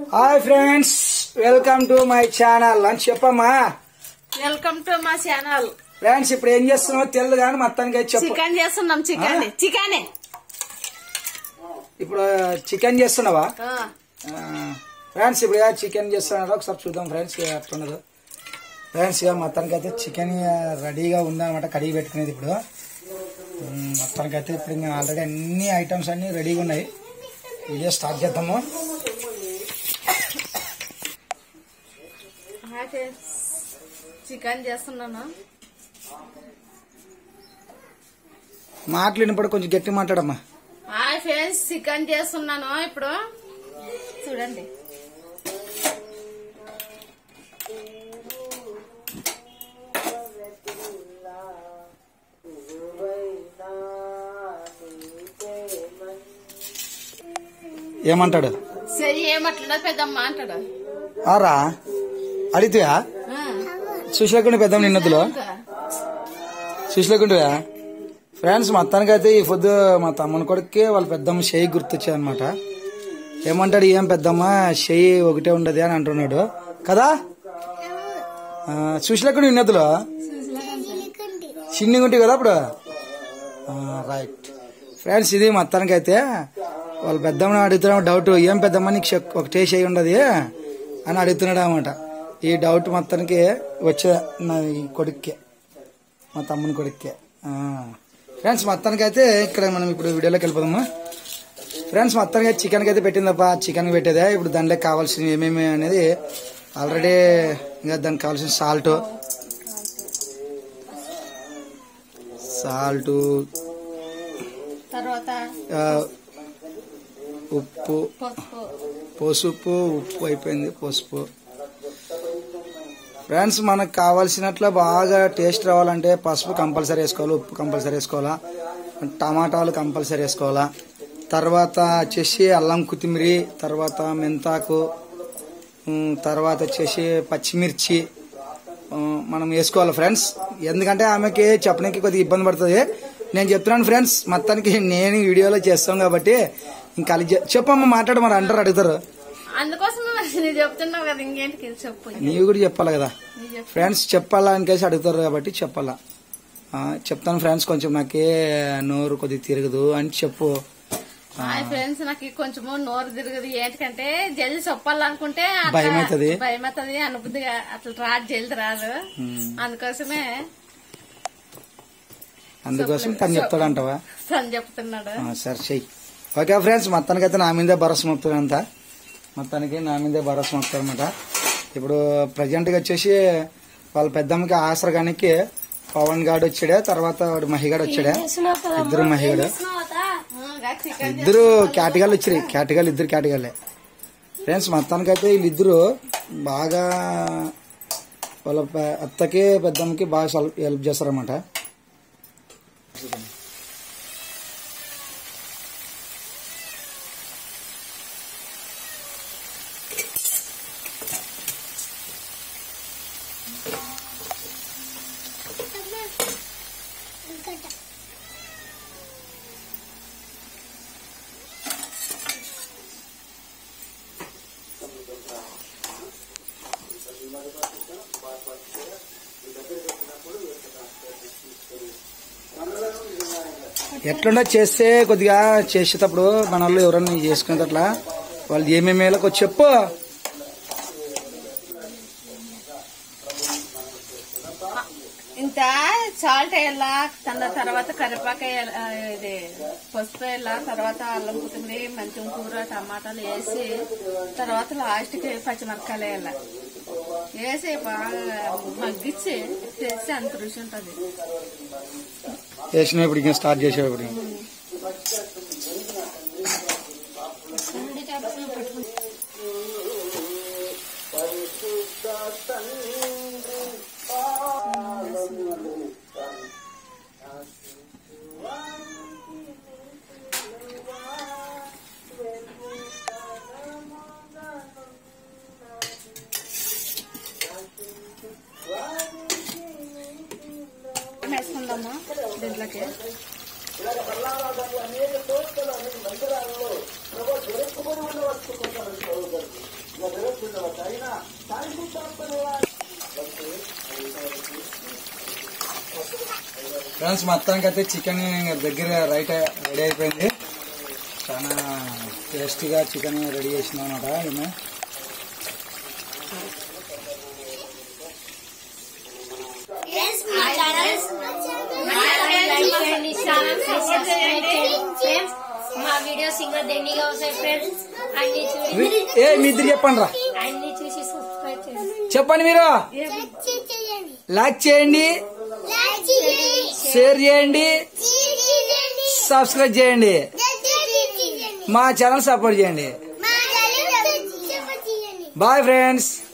Hi friends welcome to my channel అని చెప్పమ్మా welcome to మా ఛానల్ ఫ్రెండ్స్ ఇప్పుడు ఏం చేస్తున్నావు తెలియదు కానీ మొత్తానికి అయితే చెప్పు చికెన్ చేస్తున్నాం చికెన్ చికెన్ ఇప్పుడు చికెన్ చేస్తున్నావా ఫ్రెండ్స్ ఇప్పుడు ఇక చికెన్ చేస్తున్నారో ఒకసారి చూద్దాం ఫ్రెండ్స్ ఇక ఎట్లున్నదో ఫ్రెండ్స్ ఇక మొత్తానికి అయితే చికెన్ రెడీగా ఉందన్నమాట కడిగి పెట్టుకునేది ఇప్పుడు ఉమ్, మొత్తానికి అయితే ఇప్పుడు ఇంకా ఆల్రెడీ అన్ని ఐటమ్స్ అన్ని రెడీగా ఉన్నాయి వీడియో స్టార్ట్ చేద్దాము చికెన్ చేస్తున్నాను మాటలు వినపడి కొంచెం గట్టి మాట్లాడమ్మా హాయ్ ఫ్రెండ్స్ చికెన్ చేస్తున్నాను ఇప్పుడు చూడండి ఏమంటాడు సరి ఏమట్లుండదు పెద్దమ్మ అంటాడు ఆరా అడిగితేయా ఆ. చూసిలేకుండా పెద్దాం నిన్నదులో చూసిలేకుండా ఫ్రెండ్స్ మొత్తానికి అయితే ఈ పొద్దు మా తమ్ముని కొడుక్కి వాళ్ళ పెద్దమ్మ షెయ్యి గుర్తొచ్చాయి అనమాట ఏమంటాడు ఏం పెద్దమ్మ షెయ్యి ఒకటే ఉండదు అని అంటున్నాడు కదా చూసిలేకుండా నిన్నదులో చిన్నగా ఉంటుంది కదా అప్పుడు రైట్ ఫ్రెండ్స్ ఇది మొత్తానికి అయితే వాళ్ళ పెద్దమ్మని అడుగుతున్నాం డౌట్ ఏం పెద్దమ్మ నీకు షెక్- ఒకటే చేయి ఉండదు అని అడుగుతున్నాడు అనమాట ఈ డౌట్ మొత్తానికి వచ్చే నా ఈ కొడుక్కే మా తమ్ముని కొడుక్కే ఫ్రెండ్స్ మొత్తానికి అయితే ఇక్కడ మనం ఇప్పుడు వీడియోలోకి వెళ్ళిపోదామా ఫ్రెండ్స్ మొత్తానికి అయితే చికెన్కి అయితే పెట్టిందప్ప చికెన్ పెట్టేదే ఇప్పుడు దాంట్లో కావాల్సినవి ఏమేమి అనేది ఆల్రెడీ ఇంకా దానికి కావాల్సిన సాల్ట్ సాల్ట్ తర్వాత ఉప్పు పసుపు పసుపు ఉప్పు అయిపోయింది పసుపు ఫ్రెండ్స్ మనకు కావాల్సినట్లు బాగా టేస్ట్ రావాలంటే పసుపు కంపల్సరీ వేసుకోవాలి ఉప్పు కంపల్సరీ వేసుకోవాలా టమాటాలు కంపల్సరీ వేసుకోవాలా తర్వాత వచ్చేసి అల్లం కొత్తిమీర తర్వాత మెంతాకు ఉమ్, తర్వాత వచ్చేసి పచ్చిమిర్చి ఉమ్, మనం వేసుకోవాలి ఫ్రెండ్స్ ఎందుకంటే ఆమెకి చెప్పడానికి కొద్దిగా ఇబ్బంది పడుతుంది నేను చెప్తున్నాను ఫ్రెండ్స్ మొత్తానికి నేను ఈ వీడియోలో చేస్తాం కాబట్టి ఇంకా అది చె- చెప్పమ్మా మాట్లాడు మరి అంటారు అడుగుతారు అందుకోసం నువ్వు చెప్తున్నావు కదా ఇంకేంటికి చెప్పు నీవు కూడా చెప్పాలి కదా నువ్వు చెప్పు ఫ్రెండ్స్ చెప్పాలా అనికేసి అడుగుతారు కాబట్టి చెప్పాలా ఆ, చెప్తాను ఫ్రెండ్స్ కొంచెం నాకే నోరు కొద్దిగా తిరగదు అని చెప్పు హాయ్ ఫ్రెండ్స్ నాకు కొంచెము నోరు తిరగదు ఏంటంటే జల్ది చెప్పాలనుకుంటే అట్లా భయం అవుతది. భయం అవుతుంది అనుబుద్ధిగా అట్లా రాదు జల్ది రాదు అందుకోసమే అందుకోసం తను చెప్తాడంటావా తను చెప్తున్నాడు ఆ, సరే చెయ్యి ఓకే ఫ్రెండ్స్ మొత్తానికైతే నా మీదే భరోసా మొత్తం అంతా మొత్తానికి నా మీదే భరోసా మొత్తం అనమాట ఇప్పుడు ప్రజెంట్ గా వచ్చేసి వాళ్ళ పెద్దమ్మకి ఆసరగానికి పవన్ గాడు వచ్చాడే తర్వాత వాడు మహిగాడు వచ్చాడే ఇద్దరు మహిగాడు చికెన్ ఇద్దరు కేటగాళ్ళు వచ్చారు కేటగాళ్ళు ఇద్దరు కేటగాళ్ళే ఫ్రెండ్స్ మొత్తానికైతే వీళ్ళిద్దరు బాగా వాళ్ళ పె- అత్తకి పెద్దమ్మకి బాగా హెల్ప్ హెల్ప్ చేస్తారన్నమాట ఎట్లుండో చేస్తే కొద్దిగా చేసేటప్పుడు మన వాళ్ళు ఎవరన్నా చేసుకునేటట్లా వాళ్ళు ఏమేమి వేయాలో కొంచెం చెప్పు ఇంత సాల్ట్ వేయాలా తన తర్వాత కరివేపాకు వేయాల, ఆ, ఇది పసుపు వేయాలా తర్వాత అల్లం కొత్తిమీర మంచిగా కూర టమాటాలు వేసి తర్వాత లాస్ట్కి పచ్చిమిరపకాయలు వేయాల వేసి బాగా మగ్గిచ్చి తెచ్చి అంత రుచి ఉంటుంది చేసిన ఇప్పుడు ఇంకా స్టార్ట్ చేసేప్పుడు వేసుకుందామా దీంట్లోకి ఫ్రెండ్స్ మొత్తానికి అయితే చికెన్ దగ్గర రైట్ రెడీ అయిపోయింది చాలా టేస్టీగా చికెన్ రెడీ చేసింది అనమాట ఈమె ఫ్రెండ్స్ మా ఛానల్ లైక్ చేయండి ఛానల్ సబ్స్క్రైబ్ చేయండి ఫ్రెండ్స్ మా వీడియోస్ ఇంకా దండిగా వస్తాయి ఫ్రెండ్స్ అన్ని చూసి ఏ మీ ఇద్దరు చెప్పండి రా అన్ని చూసి సబ్స్క్రైబ్ చేయండి చెప్పండి మీరు లైక్ చేయండి షేర్ చేయండి సబ్స్క్రైబ్ చేయండి మా ఛానల్ సపోర్ట్ చేయండి బాయ్ ఫ్రెండ్స్